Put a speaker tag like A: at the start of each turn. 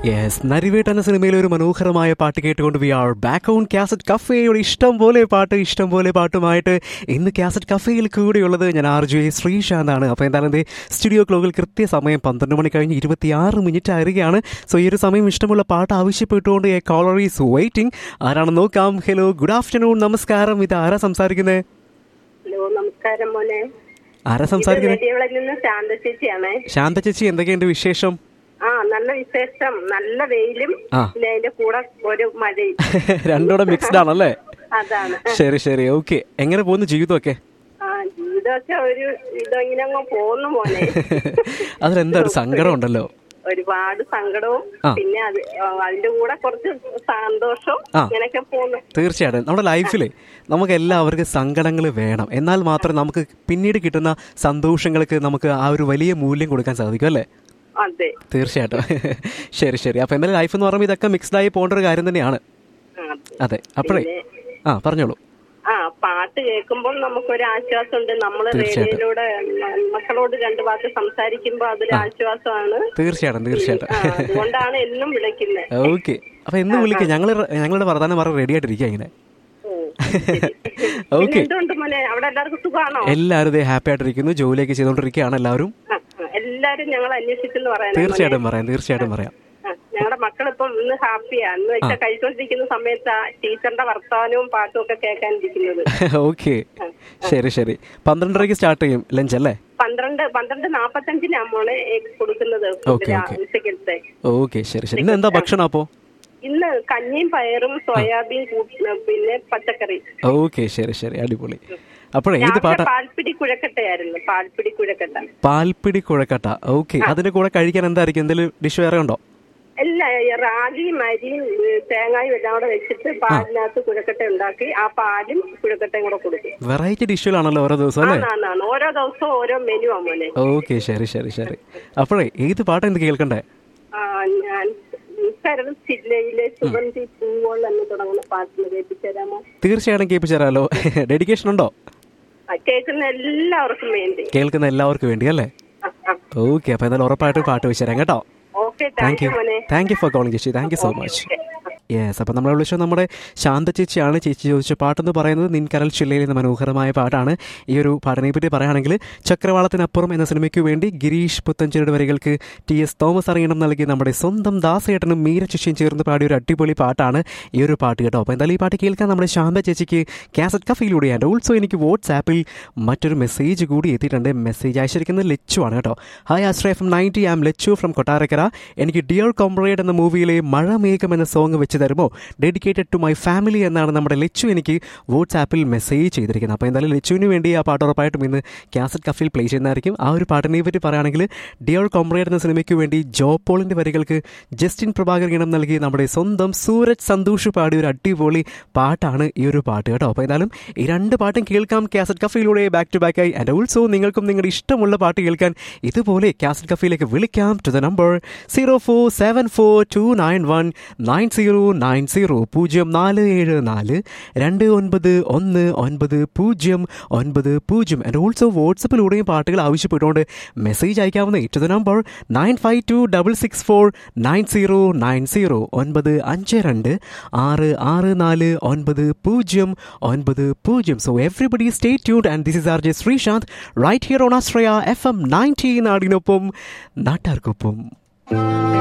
A: Yes നരിവേട്ട് എന്ന സിനിമയിലെ ഒരു മനോഹരമായ പാട്ട് കേട്ടുകൊണ്ട് we are back on cassette കഫേയുടെ ഇഷ്ടം പോലെ പാട്ട് ഇഷ്ടം പോലെ പാട്ടുമായിട്ട് ഇന്ന് കാസറ്റ് കഫേയിൽ കൂടെയുള്ളത് ഞാൻ ആർ ജെ ശ്രീശാന്താണ് അപ്പോൾ എന്തായാലും എന്തേ സ്റ്റുഡിയോ ക്ലോക്കിൽ കൃത്യസമയം പന്ത്രണ്ട് മണി കഴിഞ്ഞ് ഇരുപത്തിയാറ് മിനിറ്റ് ആയിരിക്കുകയാണ് സോ ഈ ഒരു സമയം ഇഷ്ടമുള്ള പാട്ട് ആവശ്യപ്പെട്ടുകൊണ്ട് എ കോളർ ഈസ് വെയിറ്റിംഗ് ആരാണെന്ന് നോക്കാം ഹലോ ഗുഡ് ആഫ്റ്റർനൂൺ നമസ്കാരം ഇത് ആരാ സംസാരിക്കുന്നത്
B: ഹലോ നമസ്കാരം മോനെ
A: ആരാ
B: ഇത്
A: സംസാരിക്കുന്നത്
B: റേഡിയോയിൽ നിന്ന് ശാന്ത ചേച്ചിയാണേ
A: ശാന്ത ചേച്ചി എന്തൊക്കെയുണ്ട് വിശേഷം
B: ആ നല്ല വിശേഷം നല്ല വെയിലും
A: ആ.
B: പിന്നെ അതിന്റെ കൂടെ ഒരു മഴയും
A: രണ്ടൂടെ മിക്സ്ഡ് ആണല്ലേ
B: അതാണ്
A: ശരി ശരി ഓക്കെ എങ്ങനെ പോകുന്നു ജീവിതമൊക്കെ
B: ആ ജീവിതമൊക്കെ ഒരു ഇതങ്ങനെ അങ്ങ് പോന്നു മോനെ
A: അതിലെന്താ ഒരു സങ്കടം ഉണ്ടല്ലോ
B: ഒരുപാട് സങ്കടവും
A: ആ.
B: പിന്നെ അത് ആ, അതിന്റെ കൂടെ കുറച്ച് സന്തോഷവും
A: ആ.
B: ഇങ്ങനെയൊക്കെ പോന്നു
A: തീർച്ചയായിട്ടും നമ്മുടെ ലൈഫിൽ നമുക്ക് എല്ലാവർക്കും സങ്കടങ്ങൾ വേണം എന്നാൽ മാത്രമേ നമുക്ക് പിന്നീട് കിട്ടുന്ന സന്തോഷങ്ങൾക്ക് നമുക്ക് ആ ഒരു വലിയ മൂല്യം കൊടുക്കാൻ സാധിക്കും അല്ലേ
B: അതെ
A: തീർച്ചയായിട്ടും ശരി ശരി അപ്പോൾ എന്തായാലും ലൈഫ് എന്ന് പറയുമ്പോൾ ഇതൊക്കെ മിക്സ്ഡ് ആയി പോകേണ്ട ഒരു കാര്യം തന്നെയാണ്
B: ആ,
A: അതെ അപ്പോഴേ
B: പിന്നെ
A: ആ പറഞ്ഞോളൂ
B: ആ പാട്ട് കേൾക്കുമ്പോൾ നമുക്കൊരു ആശ്വാസമുണ്ട് നമ്മൾ
A: തീർച്ചയായിട്ടും.
B: റേഡിയോയിലൂടെ മക്കളോട് രണ്ട് വാക്ക് സംസാരിക്കുമ്പോൾ അതൊരു ആശ്വാസമാണ്
A: തീർച്ചയായിട്ടും തീർച്ചയായിട്ടും
B: ആ, അതുകൊണ്ടാണ് എന്നും വിളിക്കുന്നത്
A: ഓക്കെ അപ്പോൾ എന്ന് വിളിക്കുക ഞങ്ങൾ ഞങ്ങളുടെ വർത്തമാനം പറഞ്ഞ് റെഡി ആയിട്ടിരിക്കുക ഇങ്ങനെ ഓക്കെ
B: എന്തുകൊണ്ട് മോനെ അവിടെ എല്ലാവർക്കും സുഖമാണോ
A: എല്ലാവരും ഹാപ്പി ആയിട്ടിരിക്കുന്നു ജോലിയൊക്കെ ചെയ്തുകൊണ്ടിരിക്കുകയാണ് എല്ലാവരും
B: ആ, ആ, എല്ലാരും ഞങ്ങൾ അന്വേഷിച്ചെന്ന് പറയാൻ
A: തീർച്ചയായിട്ടും പറയാം തീർച്ചയായിട്ടും പറയാം
B: ഞങ്ങളുടെ മക്കളിപ്പം ഇന്ന് ഹാപ്പിയാ എന്ന് വെച്ചാൽ കഴിച്ചോണ്ടിരിക്കുന്ന സമയത്ത് ആ ടീച്ചറിന്റെ വർത്തമാനവും പാട്ടും ഒക്കെ കേൾക്കാനിരിക്കുന്നത്
A: ഓക്കെ ശരി ശരി പന്ത്രണ്ടരയ്ക്ക് സ്റ്റാർട്ട് ചെയ്യും ലഞ്ച് അല്ലേ
B: പന്ത്രണ്ട് പന്ത്രണ്ട് നാപ്പത്തഞ്ചിനാ മോളെ കൊടുക്കുന്നത്
A: ഓക്കെ, ഓക്കെ.
B: ഉച്ചക്കലത്തെ
A: ഓക്കെ ശരി ശരി ഇന്ന് എന്താ ഭക്ഷണം അപ്പോൾ
B: ഇന്ന് കഞ്ഞിയും പയറും സോയാബീൻ കൂട്ട്- പിന്നെ പച്ചക്കറി
A: ഓക്കെ ശരി ശരി അടിപൊളി അപ്പോഴേ ഏത്
B: രാവിലെ
A: പാട്ടാ
B: പാൽപ്പിടി കുഴക്കട്ടയായിരുന്നു പാൽപ്പിടി കുഴക്കട്ട
A: പാൽപ്പിടി കുഴക്കട്ട ഓക്കെ അതിന്റെ കൂടെ കഴിക്കാൻ എന്തായിരിക്കും എന്തെങ്കിലും ഡിഷ് വേറെ ഉണ്ടോ
B: എല്ലാ ഈ റാഗിയും അരിയും ഏ, തേങ്ങായും എല്ലാം കൂടെ വെച്ചിട്ട് പാലിനകത്ത് കുഴക്കട്ട ഉണ്ടാക്കി ആ പാലും കുഴക്കട്ടയും കൂടെ കൊടുക്കും
A: വെറൈറ്റി ഡിഷുകളാണല്ലോ ഓരോ ദിവസം അല്ലേ
B: ആണാണ് ഓരോ ദിവസവും ഓരോ മെനു ആ മോനെ
A: ഓക്കെ ശരി ശരി ശരി അപ്പോഴേ ഏത് പാട്ടാ എന്ത് കേൾക്കണ്ടേ
B: ആ, ഞാൻ കരൾ ജില്ലയിലെ സുഗന്ധി പൂവോൾ എന്ന് തുടങ്ങുന്ന പാട്ടിന് കേൾപ്പിച്ചു തരാമോ
A: തീർച്ചയായിട്ടും കേൾപ്പിച്ചു തരാമല്ലോ ഡെഡിക്കേഷൻ ഉണ്ടോ
B: ആ, കേൾക്കുന്ന എല്ലാവർക്കും വേണ്ടി
A: കേൾക്കുന്ന എല്ലാവർക്കും വേണ്ടി അല്ലേ
B: ആ, ആ.
A: ഓക്കെ അപ്പൊ എന്തായാലും ഉറപ്പായിട്ടും പാട്ട് വെച്ച് തരാം കേട്ടോ
B: okay
A: thank
B: thank
A: you
B: you മോനെ
A: താങ്ക് യു ഫോർ കോളിംഗ് ചേച്ചി thank you so much yes അപ്പം നമ്മളെ വിളിച്ചത് നമ്മുടെ ശാന്ത ചേച്ചിയാണ് ചേച്ചി ചോദിച്ച പാട്ടെന്ന് പറയുന്നത് നിൻകരൽ ജില്ലയിൽ എന്ന മനോഹരമായ പാട്ടാണ് ഈ ഒരു പാട്ടിനെ പറ്റി പറയുകയാണെങ്കിൽ ചക്രവാളത്തിനപ്പുറം എന്ന സിനിമയ്ക്ക് വേണ്ടി ഗിരീഷ് പുത്തഞ്ചേരിയുടെ വരികൾക്ക് ടി എസ് തോമസ് അറിയണം നൽകി നമ്മുടെ സ്വന്തം ദാസേട്ടനും മീര ശിഷ്യം ചേർന്ന് പാടിയ ഒരു അടിപൊളി പാട്ടാണ് ഈ ഒരു പാട്ട് കേട്ടോ അപ്പോൾ എന്തായാലും ഈ പാട്ട് കേൾക്കാൻ നമ്മുടെ ശാന്ത ചേച്ചിക്ക് കാസറ്റ് കഫയിലൂടെ ആൻഡ് ഓൾസോ എനിക്ക് വാട്സാപ്പിൽ മറ്റൊരു മെസ്സേജ് കൂടി എത്തിയിട്ടുണ്ട് മെസ്സേജ് അയച്ചിരിക്കുന്നത് ലച്ചു ആണ് കേട്ടോ hi Ashraya F ninety am Lachu from Kottarakkara എനിക്ക് ഡിയർ കോംറേഡ് എന്ന മൂവിയിലെ മഴമേഘം എന്ന സോങ് വെച്ച് തരുമോ ഡെഡിക്കേറ്റഡ് ടു മൈ ഫാമിലി എന്നാണ് നമ്മുടെ ലച്ചു എനിക്ക് വാട്സാപ്പിൽ മെസ്സേജ് ചെയ്തിരിക്കുന്നത് അപ്പോൾ എന്തായാലും ലച്ചുവിന് വേണ്ടി ആ പാട്ട് ഉറപ്പായിട്ടും ഇന്ന് കാസറ്റ് കഫിൽ പ്ലേ ചെയ്യുന്നതായിരിക്കും ആ ഒരു പാട്ടിനെ പറ്റി പറയുകയാണെങ്കിൽ ഡിയർ കോംറേഡ് എന്ന സിനിമയ്ക്ക് വേണ്ടി ജോ പോളിൻ്റെ വരികൾക്ക് ജസ്റ്റിൻ പ്രഭാകർ ഗീണം നൽകി നമ്മുടെ സ്വന്തം സൂരജ് സന്തോഷ് പാടിയ ഒരു അടിപൊളി പാട്ടാണ് ഈ ഒരു പാട്ട് കേട്ടോ അപ്പോൾ എന്തായാലും ഈ രണ്ട് പാട്ടും കേൾക്കാം കാസറ്റ് കഫയിലൂടെ ബാക്ക് ടു ബാക്ക് ആയി ആൻഡ് ഓൾസോ നിങ്ങൾക്കും നിങ്ങളുടെ ഇഷ്ടമുള്ള പാട്ട് കേൾക്കാൻ ഇതുപോലെ കാസറ്റ് കഫയിലേക്ക് വിളിക്കാം to the number zero four seven four two nine one nine zero nine zero പൂജ്യം നാല് ഏഴ് നാല് രണ്ട് ഒൻപത് ഒന്ന് ഒൻപത് പൂജ്യം ഒൻപത് പൂജ്യം ആൻഡ് ഓൾസോ വാട്സപ്പിലൂടെയും പാട്ടുകൾ ആവശ്യപ്പെട്ടുകൊണ്ട് മെസ്സേജ് അയക്കാവുന്ന to the number nine five two double six four nine zero nine zero ഒൻപത് അഞ്ച് രണ്ട് ആറ് ആറ് നാല് ഒൻപത് പൂജ്യം ഒൻപത് പൂജ്യം സോ എവ്രിബഡി സ്റ്റേ ട്യൂഡ് and this is R J Sreesanth right here on Ashraya F M ninety നാടിനൊപ്പം നാട്ടാർക്കൊപ്പം